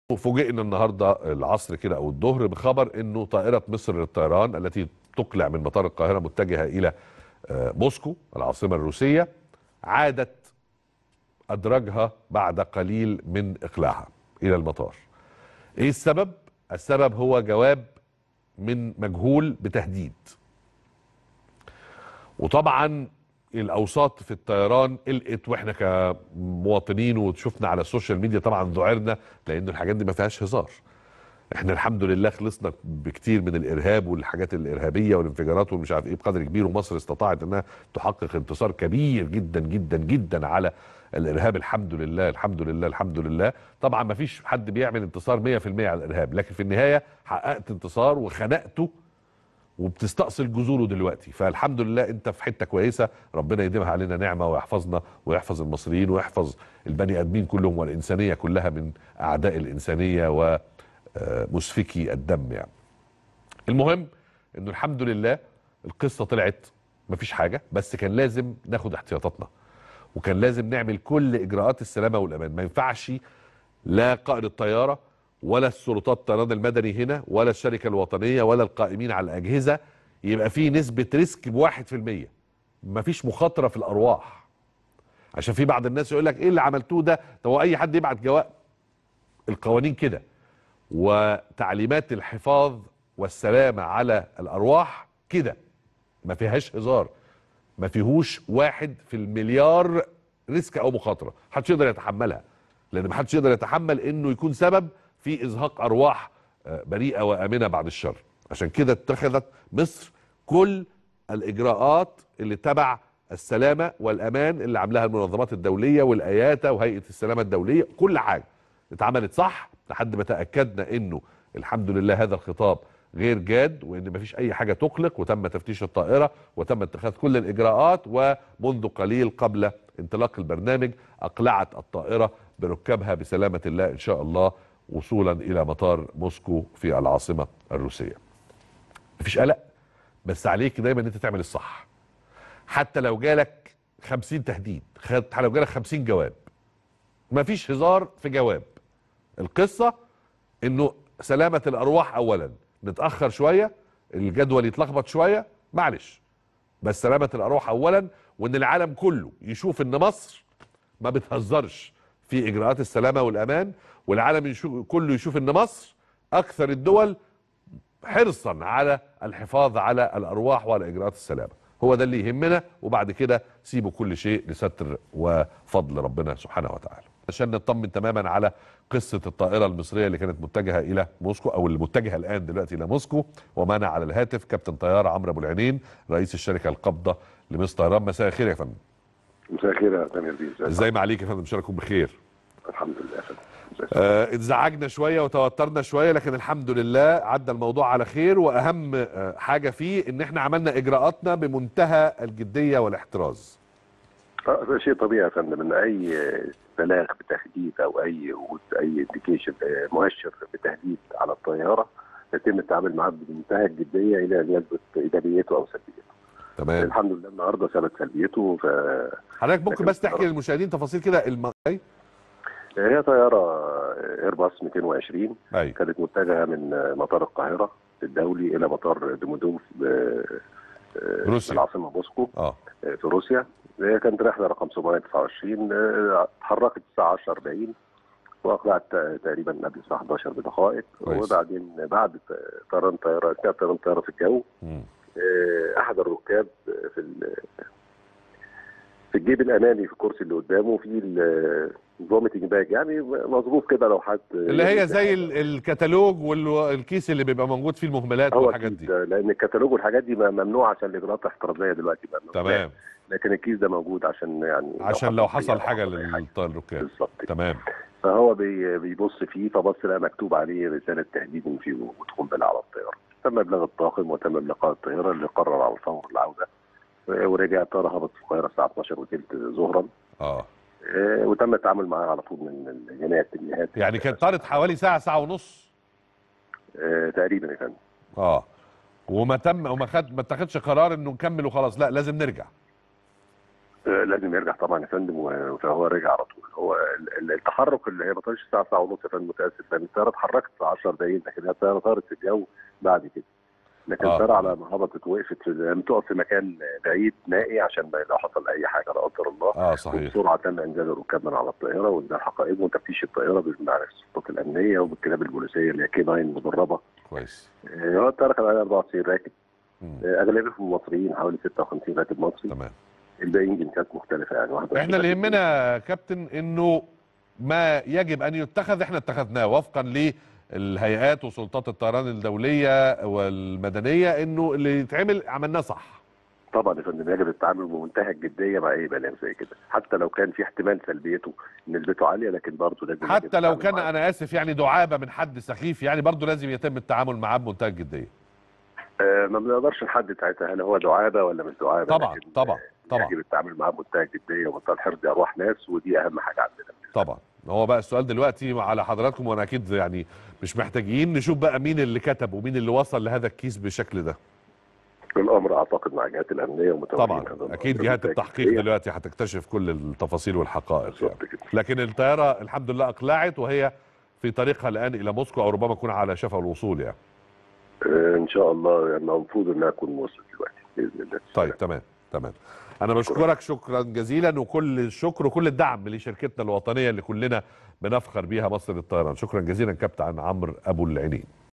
فوجئنا النهارده العصر كده او الظهر بخبر انه طائره مصر للطيران التي تقلع من مطار القاهره متجهه الى آه، موسكو العاصمه الروسيه عادت ادرجها بعد قليل من اقلاعها الى المطار. ايه السبب؟ السبب هو جواب من مجهول بتهديد. وطبعا الاوساط في الطيران قلقت واحنا كمواطنين وشفنا على السوشيال ميديا طبعا ذعرنا لان الحاجات دي ما فيهاش هزار احنا الحمد لله خلصنا بكتير من الارهاب والحاجات الارهابيه والانفجارات والمش عارف ايه بقدر كبير ومصر استطاعت انها تحقق انتصار كبير جدا جدا جدا على الارهاب الحمد لله الحمد لله الحمد لله طبعا ما فيش حد بيعمل انتصار 100% على الارهاب لكن في النهايه حققت انتصار وخنقته وبتستأصل جذوره دلوقتي فالحمد لله انت في حته كويسه ربنا يديمها علينا نعمه ويحفظنا ويحفظ المصريين ويحفظ البني ادمين كلهم والانسانيه كلها من اعداء الانسانيه ومسفكي الدم يعني. المهم انه الحمد لله القصه طلعت مفيش حاجه بس كان لازم ناخد احتياطاتنا وكان لازم نعمل كل اجراءات السلامه والامان ما ينفعش لا قائد الطياره ولا السلطات الطيران المدني هنا ولا الشركه الوطنيه ولا القائمين على الاجهزه يبقى في نسبه ريسك بواحد في المية مفيش مخاطره في الارواح عشان في بعض الناس يقول لك ايه اللي عملتوه ده ده هو اي حد يبعت جواب القوانين كده وتعليمات الحفاظ والسلامه على الارواح كده ما فيهاش هزار ما فيهوش واحد في المليار ريسك او مخاطره محدش يقدر يتحملها لان محدش يقدر يتحمل انه يكون سبب في ازهاق ارواح آه، بريئه وامنه بعد الشر عشان كده اتخذت مصر كل الاجراءات اللي تبع السلامه والامان اللي عاملاها المنظمات الدوليه والاياتا وهيئه السلامه الدوليه كل حاجه اتعملت صح لحد ما تاكدنا انه الحمد لله هذا الخطاب غير جاد وان مفيش اي حاجه تقلق وتم تفتيش الطائره وتم اتخاذ كل الاجراءات ومنذ قليل قبل انطلاق البرنامج اقلعت الطائره بركابها بسلامه الله ان شاء الله وصولا الى مطار موسكو في العاصمه الروسيه. مفيش قلق بس عليك دايما ان انت تعمل الصح. حتى لو جالك 50 تهديد، حتى لو جالك 50 جواب. مفيش هزار في جواب. القصه انه سلامه الارواح اولا، نتاخر شويه، الجدول يتلخبط شويه، معلش. بس سلامه الارواح اولا وان العالم كله يشوف ان مصر ما بتهزرش في اجراءات السلامه والامان والعالم يشوف كله يشوف ان مصر اكثر الدول حرصا على الحفاظ على الارواح وعلى اجراءات السلامه هو ده اللي يهمنا وبعد كده سيبوا كل شيء لستر وفضل ربنا سبحانه وتعالى عشان نطمن تماما على قصه الطائره المصريه اللي كانت متجهه الى موسكو او اللي متجهه الان دلوقتي الى موسكو ومعنا على الهاتف كابتن طياره عمرو ابو العينين رئيس الشركه القابضه لمصر طيران مساء الخير يا فندم مساء الخير يا تامر بيه ازاي معاليك يا فندم شارككم بخير الحمد لله يا فندم ازيك؟ آه، اتزعجنا شويه وتوترنا شويه لكن الحمد لله عدى الموضوع على خير واهم آه، حاجه فيه ان احنا عملنا اجراءاتنا بمنتهى الجديه والاحتراز آه، ده شيء طبيعي يا فندم ان اي بلاغ بتهديد او اي وجود اي انديكيشن مؤشر بتهديد على الطياره يتم التعامل معاه بمنتهى الجديه الى ان يثبت ايجابيته او سلبيته. تمام الحمد لله النهارده ثبت سلبيته ف حضرتك ممكن لكن بس تحكي الطيارة- للمشاهدين تفاصيل كده الم... أي؟ هي طياره ايرباص 220 اي كانت متجهه من مطار القاهره الدولي الى مطار ديمودوف ب- روسيا. العاصمه موسكو اه في روسيا هي كانت رحله رقم 729 آه، اتحركت الساعه 10:40 واقلعت تقريبا قبل الساعه 11 بدقائق كويس. وبعدين بعد طيران طياره كان طيران طياره في الجو مم. آه، احد الركاب في ال- في الجيب الامامي في الكرسي اللي قدامه في الفوميتنج باج يعني مظروف كده لو حد اللي هي زي ال- الكتالوج والكيس اللي بيبقى موجود فيه المهملات هو والحاجات الكيس دي ده، لان الكتالوج والحاجات دي ممنوعه عشان الاجراءات الاحترازيه دلوقتي ممنوع تمام لكن الكيس ده موجود عشان يعني عشان لو حصل أي حاجه أو أي حاجة. للركاب بالظبط كده. تمام فهو بي- بيبص فيه فبص لقى مكتوب عليه رساله تهديد ان في وجود قنبله على الطياره تم ابلاغ الطاقم وتم ابلاغ الطياره اللي قرر على الفور العوده ورجع الطياره هبط في القاهره الساعه 12 وثلث ظهرا اه آه، وتم التعامل معاه على طول من جميع الاتجاهات يعني كانت طارت حوالي ساعه ساعه ونص آه، تقريبا يا فندم اه وما تم وما خد ما اتخذش قرار انه نكمل وخلاص لا لازم نرجع آه، لازم يرجع طبعا يا فندم و- فهو رجع على طول هو ال- ال- التحرك اللي هي ما طارش الساعه ساعه ونص يا فندم متاسف لان الطياره اتحركت في 10 دقائق لكن هي الطياره طارت في الجو بعد كده لكن آه. الطياره على ما هبطت وقفت في لم تقف في مكان بعيد نائي عشان ما لو حصل اي حاجه لا قدر الله اه صحيح وبسرعه تم انزال الركاب من على الطائره وانزال حقائب وتفتيش الطائره مع السلطات الامنيه وبالكلاب البوليسيه اللي هي كي 9 مدربه كويس آه، هو الطائره كان عليها 94 راكب مم. آه، اغلبهم مصريين حوالي 56 راكب مصري تمام الباقيين جنسيات مختلفه يعني واحد احنا اللي يهمنا يا كابتن انه ما يجب ان يتخذ احنا اتخذناه وفقا للهيئات وسلطات الطيران الدوليه والمدنيه انه اللي يتعمل عملناه صح طبعا يا فندم يجب التعامل بمنتهى الجديه مع اي بلاغ زي كده حتى لو كان في احتمال سلبيته نسبته عاليه لكن برضه لازم يجب حتى لو التعامل كان معاه. انا اسف يعني دعابه من حد سخيف يعني برضه لازم يتم التعامل معاه بمنتهى الجديه آه ما بنقدرش نحدد ساعتها هل هو دعابه ولا مش دعابه طبعا لكن، طبعا آه، طبعا يجب التعامل معاه بمنتهى الجديه ومنتهى الحرص دي ارواح ناس ودي اهم حاجه عندنا طبعا هو بقى السؤال دلوقتي على حضراتكم وانا اكيد يعني مش محتاجين نشوف بقى مين اللي كتب ومين اللي وصل لهذا الكيس بالشكل ده الامر اعتقد مع الجهات الامنيه ومتولين طبعا هذا الأمر اكيد جهات بمنتهى التحقيق الجدية. دلوقتي هتكتشف كل التفاصيل والحقائق يعني. بالظبط كده لكن الطياره الحمد لله اقلعت وهي في طريقها الان الى موسكو او ربما تكون على شفا الوصول يعني آه ان شاء الله يعني المفروض انها تكون وصلت دلوقتي باذن الله طيب تمام تمام انا بشكرك شكرا جزيلا وكل الشكر وكل الدعم لشركتنا الوطنيه اللي كلنا بنفخر بيها مصر للطيران شكرا جزيلا كابتن عمرو ابو العينين